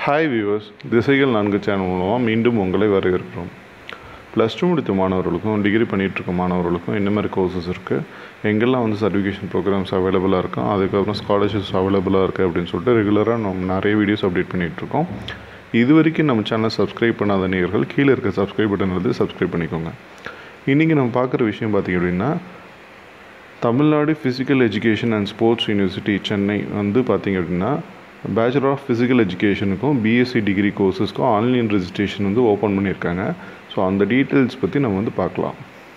hi viewers திசைகள் நான்கு channel மூலமாக மீண்டும் உங்களை வரவேற்கிறோம் ப்ளஸ் டூ முடித்த மாணவர்களுக்கும் டிகிரி பண்ணிகிட்ருக்க மாணவர்களுக்கும் என்ன மாதிரி கோர்சஸ் இருக்குது எங்கெல்லாம் வந்து சர்டிஃபிகேஷன் ப்ரோக்ராம்ஸ் அவைலபிளாக இருக்கும் அதுக்கப்புறம் ஸ்காலர்ஷிப்ஸ் அவைலபிளாக இருக்குது அப்படின்னு சொல்லிட்டு ரெகுலராக நம்ம நிறைய வீடியோஸ் அப்டேட் பண்ணிகிட்ருக்கோம் இது வரைக்கும் நம்ம சேனல் சப்ஸ்கிரைப் பண்ணாத நேயர்கள் கீழே இருக்க சப்ஸ்கிரைப் பட்டன் வந்து சப்ஸ்கிரைப் பண்ணிக்கோங்க இன்றைக்கி நம்ம பார்க்குற விஷயம் பார்த்திங்க அப்படின்னா Tamil Nadu physical education and sports university Chennai வந்து பார்த்திங்க அப்படின்னா பேச்சுலர் ஆஃப் ஃபிசிக்கல் எஜுகேஷனுக்கும் பிஎஸ்சி டிகிரி கோர்சஸ்க்கும் ஆன்லைன் ரெஜிஸ்ட்ரேஷன் வந்து ஓப்பன் பண்ணியிருக்காங்க ஸோ அந்த டீட்டெயில்ஸ் பற்றி நம்ம வந்து பார்க்கலாம்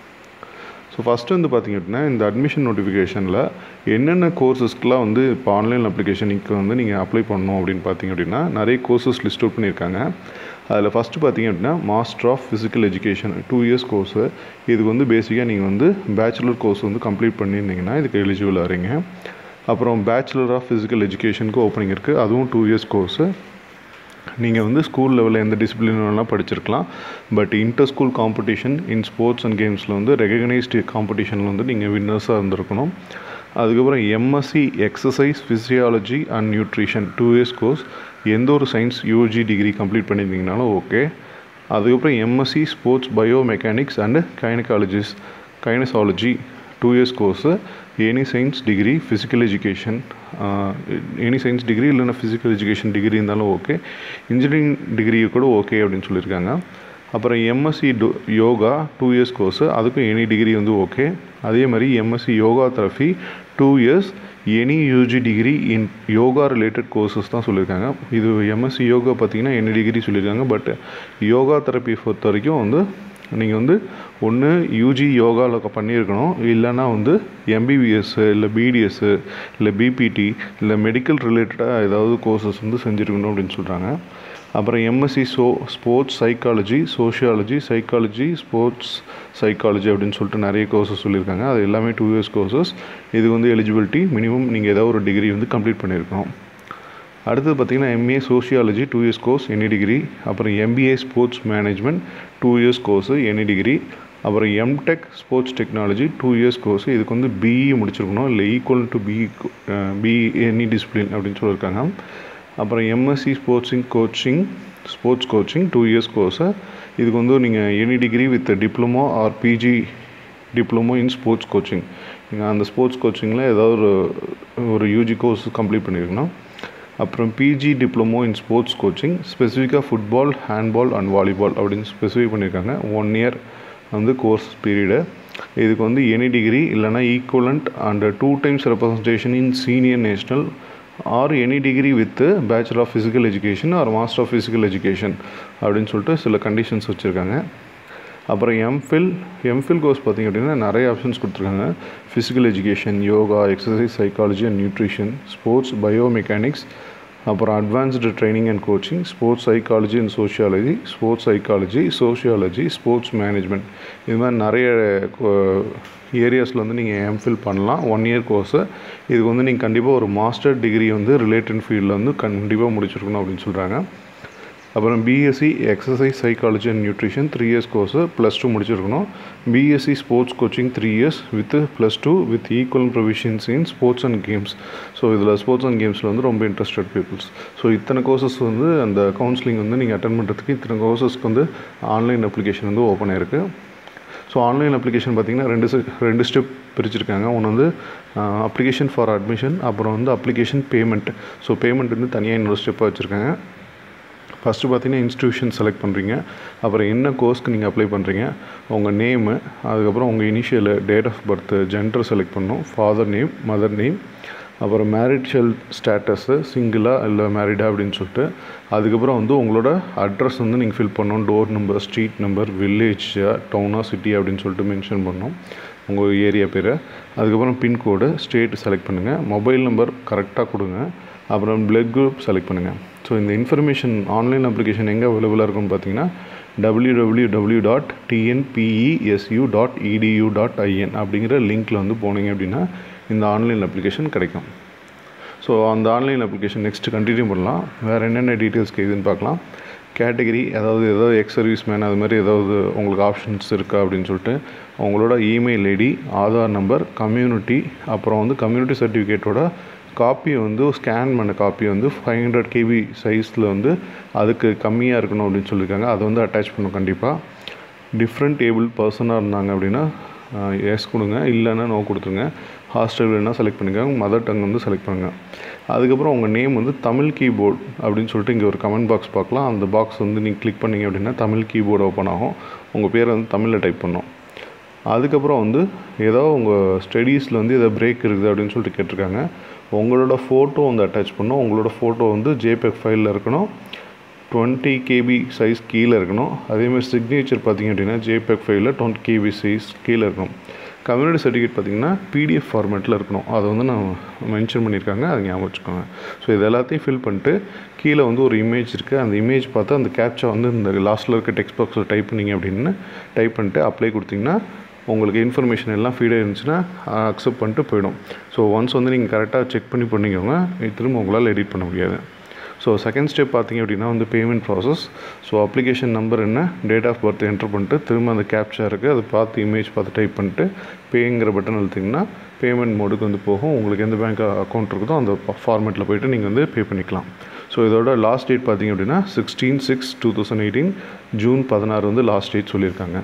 ஸோ ஃபஸ்ட்டு வந்து பார்த்திங்க அப்படின்னா இந்த அட்மிஷன் நோட்டிஃபிகேஷனில் என்னென்ன கோர்சஸ்க்கெலாம் வந்து இப்போ ஆன்லைன் அப்ளிகேஷனுக்கு வந்து நீங்கள் அப்ளை பண்ணணும் அப்படின்னு பார்த்தீங்க அப்படின்னா நிறைய கோர்சஸ் லிஸ்ட் அவுட் பண்ணியிருக்காங்க அதில் ஃபஸ்ட்டு பார்த்தீங்க அப்படின்னா master of physical education two years course இதுக்கு வந்து பேசிக்காக நீங்கள் வந்து பேச்சுலர் கோர்ஸ் வந்து கம்ப்ளீட் பண்ணியிருந்தீங்கன்னா இதுக்கு எலிஜிபிள் ஆகிறீங்க அப்புறம் பேச்சுலர் ஆஃப் ஃபிசிக்கல் எஜுகேஷனுக்கு ஓப்பனிங் இருக்குது அதுவும் டூ இயர்ஸ் கோர்ஸு நீங்கள் வந்து ஸ்கூல் லெவலில் எந்த டிசிப்ளின் வேணாலும் படிச்சிருக்கலாம் but inter school competition in sports and கேம்ஸில் வந்து ரெகக்னைஸ்டு காம்படிஷனில் வந்து நீங்கள் வின்னர்ஸாக இருந்திருக்கணும் அதுக்கப்புறம் MSc exercise physiology and nutrition two years course எந்த ஒரு சயின்ஸ் யூஜி டிகிரி கம்ப்ளீட் பண்ணியிருந்தீங்கனாலும் ஓகே அதுக்கப்புறம் MSc sports biomechanics and kinesiologies kinesiology two years course any science degree physical education any science degree இல்லைன்னா physical education degree இருந்தாலும் okay engineering degree கூட okay அப்படின்னு சொல்லியிருக்காங்க அப்புறம் MSc to yoga two years course அதுக்கும் any degree வந்து okay அதே மாதிரி MSc yoga therapy two years any UG degree in yoga related courses தான் சொல்லியிருக்காங்க இது எம்எஸ்சி யோகா பார்த்தீங்கன்னா எனி டிகிரி சொல்லியிருக்காங்க பட் யோகா தெரப்பி பொறுத்த வரைக்கும் வந்து நீங்கள் வந்து ஒன்று யூஜி யோகாவில் பண்ணியிருக்கணும் இல்லைன்னா வந்து எம்பிபிஎஸ்ஸு இல்லை பிடிஎஸ்ஸு இல்லை பிபிடி இல்லை மெடிக்கல் ரிலேட்டடாக ஏதாவது கோர்சஸ் வந்து செஞ்சுருக்கணும் அப்படின்னு சொல்கிறாங்க அப்புறம் MSc so sports psychology sociology psychology sports psychology அப்படின்னு சொல்லிட்டு நிறைய கோர்சஸ் சொல்லியிருக்காங்க அது எல்லாமே டூ இயர்ஸ் கோர்சஸ் இது வந்து எலிஜிபிலிட்டி மினிமம் நீங்கள் ஏதாவது ஒரு டிகிரி வந்து கம்ப்ளீட் பண்ணியிருக்கணும் அடுத்தது பார்த்திங்கன்னா MA sociology two years course any degree அப்புறம் MBA sports management two years course any degree அப்புறம் MTech sports technology two years course இதுக்கு வந்து பிஇ முடிச்சிருக்கணும் இல்லை equal to B B any discipline அப்படின்னு சொல்லியிருக்காங்க அப்புறம் MSc sporting coaching sports coaching two years course இதுக்கு வந்து நீங்கள் any degree with diploma or PG diploma in sports coaching நீங்கள் அந்த ஸ்போர்ட்ஸ் கோச்சிங்கில் ஏதாவது ஒரு ஒரு யூஜி கோர்ஸ் கம்ப்ளீட் பண்ணியிருக்கணும் அப்புறம் PG diploma in sports coaching ஸ்பெசிஃபிக்காக ஃபுட்பால் ஹேண்ட்பால் அண்ட் வாலிபால் அப்படின்னு ஸ்பெசிஃபை பண்ணியிருக்காங்க ஒன் இயர் வந்து கோர்ஸ் பீரியடு இதுக்கு வந்து எனி டிகிரி இல்லைனா equivalent and two times representation in senior national or any degree with bachelor of physical education or master of physical education அப்படின்னு சொல்லிட்டு சில conditions வச்சுருக்காங்க அப்புறம் எம்ஃபில் எம்ஃபில் கோர்ஸ் பார்த்திங்க அப்படின்னா நிறைய ஆப்ஷன்ஸ் கொடுத்துருக்காங்க physical education yoga exercise psychology and nutrition sports biomechanics அப்புறம் advanced training and coaching sports psychology and sociology sports psychology sociology sports management இது மாதிரி நிறைய ஏரியாஸில் வந்து நீங்கள் எம்ஃபில் பண்ணலாம் ஒன் இயர் கோர்ஸு இதுக்கு வந்து நீங்கள் கண்டிப்பாக ஒரு மாஸ்டர் டிகிரி வந்து ரிலேட்டட் ஃபீல்டில் வந்து கண்டிப்பாக முடிச்சிருக்கணும் அப்படின்னு சொல்கிறாங்க அப்புறம் BSc exercise psychology and nutrition three years course plus two முடிச்சிருக்கணும் BSc sports coaching three years with plus two with equal provisions in sports and games so இதில் ஸ்போர்ட்ஸ் அண்ட் கேம்ஸில் வந்து ரொம்ப இன்ட்ரெஸ்டட் பீப்புள்ஸ் ஸோ இத்தனை courses வந்து அந்த counselling வந்து நீங்கள் அட்டன் பண்ணுறதுக்கு இத்தனை கோர்சஸ்க்கு வந்து ஆன்லைன் அப்ளிகேஷன் வந்து ஓப்பன் ஆயிருக்கு ஸோ ஆன்லைன் அப்ளிகேஷன் பார்த்திங்கன்னா ரெண்டு ரெண்டு ஸ்டெப் பிரிச்சிருக்காங்க ஒன்று வந்து அப்ளிகேஷன் ஃபார் அட்மிஷன் அப்புறம் வந்து அப்ளிகேஷன் பேமெண்ட் ஸோ பேமெண்ட் வந்து தனியாக இன்னொரு ஸ்டெப்பாக வச்சுருக்காங்க ஃபஸ்ட்டு பார்த்தீங்கன்னா இன்ஸ்டியூஷன் செலக்ட் பண்ணுறீங்க அப்புறம் என்ன கோர்ஸ்க்கு நீங்கள் அப்ளை பண்ணுறீங்க உங்கள் நேமு அதுக்கப்புறம் உங்கள் initial date of birth gender select பண்ணணும் ஃபாதர் நேம் மதர் நேம் அப்புறம் மேரிட்ஷல் ஸ்டேட்டஸு சிங்கிளாக இல்லை மேரிடா அப்படின்னு சொல்லிட்டு அதுக்கப்புறம் வந்து உங்களோட அட்ரஸ் வந்து நீங்கள் ஃபில் பண்ணணும் door number street number village டவுனா சிட்டி அப்படின்னு சொல்லிட்டு மென்ஷன் பண்ணணும் உங்கள் ஏரியா பேரை அதுக்கப்புறம் பின்கோடு ஸ்டேட் செலக்ட் பண்ணுங்கள் மொபைல் நம்பர் கரெக்டாக கொடுங்க அப்புறம் பிளட் குரூப் செலக்ட் பண்ணுங்கள் ஸோ இந்த இன்ஃபர்மேஷன் ஆன்லைன் அப்ளிகேஷன் எங்கே அவைலபிளாக இருக்கும்னு பார்த்தீங்கன்னா W W W dot TNPESU dot EDU dot IN அப்படிங்கிற லிங்க்கில் வந்து போனீங்க அப்படின்னா இந்த ஆன்லைன் அப்ளிகேஷன் கிடைக்கும் ஸோ அந்த ஆன்லைன் அப்ளிகேஷன் நெக்ஸ்ட்டு கண்டினியூ பண்ணலாம் வேறு என்னென்ன டீட்டெயில்ஸ்க்கு இதுன்னு பார்க்கலாம் கேட்டகரி அதாவது ஏதாவது எக்ஸ் சர்வீஸ் மேன் அது மாதிரி ஏதாவது உங்களுக்கு ஆப்ஷன்ஸ் இருக்கா அப்படின்னு சொல்லிட்டு உங்களோட email ID Aadhaar number community அப்புறம் வந்து கம்யூனிட்டி சர்டிஃபிகேட்டோட காப்பி வந்து ஸ்கேன் பண்ண காப்பி வந்து ஃபைவ் ஹண்ட்ரட் கேபி சைஸில் வந்து அதுக்கு கம்மியாக இருக்கணும் அப்படின்னு சொல்லியிருக்காங்க அதை வந்து அட்டாச் பண்ணணும் கண்டிப்பாக டிஃப்ரெண்ட் ஏபிள் பர்சனாக இருந்தாங்க அப்படின்னா எஸ் கொடுங்க இல்லைன்னா நோ கொடுத்துருங்க ஹாஸ்டல் வேணால் செலக்ட் பண்ணிக்கோங்க மதர் டங் வந்து செலக்ட் பண்ணுங்கள் அதுக்கப்புறம் உங்கள் நேம் வந்து தமிழ் கீபோர்ட் அப்படின்னு சொல்லிட்டு இங்கே ஒரு கமெண்ட் பாக்ஸ் பார்க்கலாம் அந்த பாக்ஸ் வந்து நீங்கள் கிளிக் பண்ணிங்க அப்படின்னா தமிழ் கீபோர்டு ஓப்பன் ஆகும் உங்கள் பேரை வந்து தமிழில் டைப் பண்ணும் அதுக்கப்புறம் வந்து ஏதோ உங்கள் ஸ்டடீஸில் வந்து ஏதோ பிரேக் இருக்குது அப்படின்னு சொல்லிட்டு கேட்டிருக்காங்க உங்களோட ஃபோட்டோ வந்து அட்டாச் பண்ணணும் உங்களோட ஃபோட்டோ வந்து ஜேபெக் ஃபைலில் இருக்கணும் டுவெண்ட்டி கேபி சைஸ் கீழே இருக்கணும் அதேமாதிரி சிக்னேச்சர் பார்த்திங்க அப்படின்னா ஜேபெக் ஃபைலில் டுவெண்ட்டி கேபி சைஸ் கீழே இருக்கணும் கம்யூனிட்டி சர்டிஃபிகேட் பார்த்திங்கன்னா பிடிஎஃப் ஃபார்மேட்டில் இருக்கணும் அதை வந்து நான் மென்ஷன் பண்ணியிருக்காங்க அதை ஞாபகம் வச்சுக்கோங்க ஸோ இது எல்லாத்தையும் ஃபில் பண்ணிட்டு கீழே வந்து ஒரு இமேஜ் இருக்குது அந்த இமேஜ் பார்த்து அந்த கேப்ச்சா வந்து இந்த லாஸ்ட்டில் இருக்க டெக்ஸ்ட் பாக்ஸில் டைப் பண்ணிங்க அப்படின்னு டைப் பண்ணிட்டு அப்ளை கொடுத்தீங்கன்னா உங்களுக்கு இன்ஃபர்மேஷன் எல்லாம் ஃபீடாக இருந்துச்சுன்னா அக்செப்ட் பண்ணிட்டு போயிடும் ஸோ ஒன்ஸ் வந்து நீங்கள் கரெக்டாக செக் பண்ணி பண்ணிக்கோங்க திரும்ப உங்களால் எடிட் பண்ண முடியாது ஸோ செகண்ட் ஸ்டெப் பார்த்தீங்க அப்படின்னா வந்து payment process so application number என்ன டேட் ஆஃப் பர்த் என்ட்ரு பண்ணிட்டு திரும்ப அந்த கேப்ச்சா இருக்குது அதை பார்த்து இமேஜ் பார்த்து டைப் பண்ணிட்டு பேங்கிற பட்டன் அழுத்திங்கன்னா பேமெண்ட் மோடுக்கு வந்து போகும் உங்களுக்கு எந்த பேங்க் அக்கௌண்ட் இருக்குதோ அந்த ஃபார்மேட்டில் போய்ட்டு நீங்கள் வந்து பே பண்ணிக்கலாம் ஸோ இதோட லாஸ்ட் டேட் பார்த்தீங்க அப்படின்னா sixteen six two thousand eighteen June பதினாறு வந்து லாஸ்ட் டேட் சொல்லியிருக்காங்க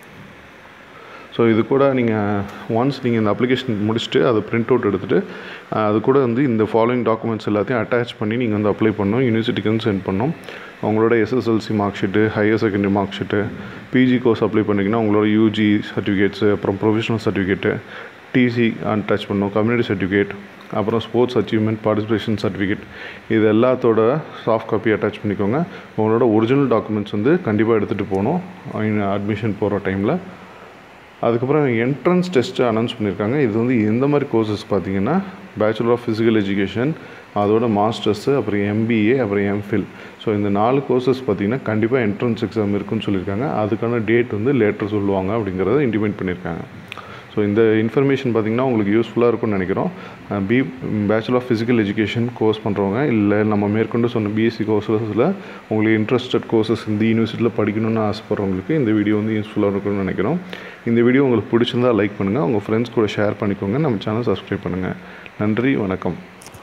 ஸோ இது கூட நீங்கள் ஒன்ஸ் நீங்கள் இந்த அப்ளிகேஷன் முடிச்சுட்டு அதை பிரிண்ட் அவுட் எடுத்துகிட்டு அது கூட வந்து இந்த ஃபாலோயிங் டாக்குமெண்ட்ஸ் எல்லாத்தையும் அட்டாச் பண்ணி நீங்கள் வந்து அப்ளை பண்ணணும் யூனிவர்சிட்டிக்கு வந்து சென்ட் பண்ணணும் உங்களோட SSLC mark sheet higher secondary mark sheet PG course apply பண்ணிங்கன்னா உங்களோட யூஜி சர்டிஃபிகேட்ஸு அப்புறம் ப்ரொஃபஷனல் சர்டிஃபிகேட்டு டிசி அட்டாச் பண்ணணும் கம்யூனிட்டி சர்டிஃபிகேட் அப்புறம் ஸ்போர்ட்ஸ் அச்சீவ்மெண்ட் பார்ட்டிசிபேஷன் சர்டிஃபிகேட் இது எல்லாத்தோட சாஃப்ட் காப்பி அட்டாச் பண்ணிக்கோங்க உங்களோட ஒரிஜினல் டாக்குமெண்ட்ஸ் வந்து கண்டிப்பாக எடுத்துகிட்டு போகணும் அட்மிஷன் போகிற டைமில் அதுக்கப்புறம் என்ட்ரன்ஸ் டெஸ்ட்டு அனௌன்ஸ் பண்ணியிருக்காங்க இது வந்து எந்த மாதிரி கோர்சஸ் பார்த்தீங்கன்னா பேச்சுலர் ஆஃப் ஃபிசிக்கல் எஜுகேஷன் அதோட மாஸ்டர்ஸு அப்புறம் எம்பிஏ அப்புறம் எம்ஃபில் ஸோ இந்த நாலு கோர்சஸ் பார்த்தீங்கன்னா கண்டிப்பாக என்ட்ரன்ஸ் எக்ஸாம் இருக்குன்னு சொல்லியிருக்காங்க அதுக்கான டேட் வந்து லேட்டர் சொல்லுவாங்க அப்படிங்கிறத இன்டிமேட் பண்ணியிருக்காங்க ஸோ இந்த இன்ஃபர்மேஷன் பார்த்திங்கன்னா உங்களுக்கு யூஸ்ஃபுல்லாக இருக்கும்னு நினைக்கிறோம் B bachelor of physical education course பண்ணுறவங்க இல்லை நம்ம மேற்கொண்டு சொன்ன பிஎஸ்சி கோர்ஸஸில் உங்களுக்கு இன்ட்ரெஸ்டட் கோர்சஸ் இந்த யூனிவர்சிட்டியில் படிக்கணும்னு ஆசைப்படுறவங்களுக்கு இந்த வீடியோ வந்து யூஸ்ஃபுல்லாக இருக்கும்னு நினைக்கிறோம் இந்த வீடியோ உங்களுக்கு பிடிச்சிருந்தால் லைக் பண்ணுங்கள் உங்கள் ஃப்ரெண்ட்ஸ் கூட ஷேர் பண்ணிக்கோங்க நம்ம சேனல் சப்ஸ்கிரைப் பண்ணுங்கள் நன்றி வணக்கம்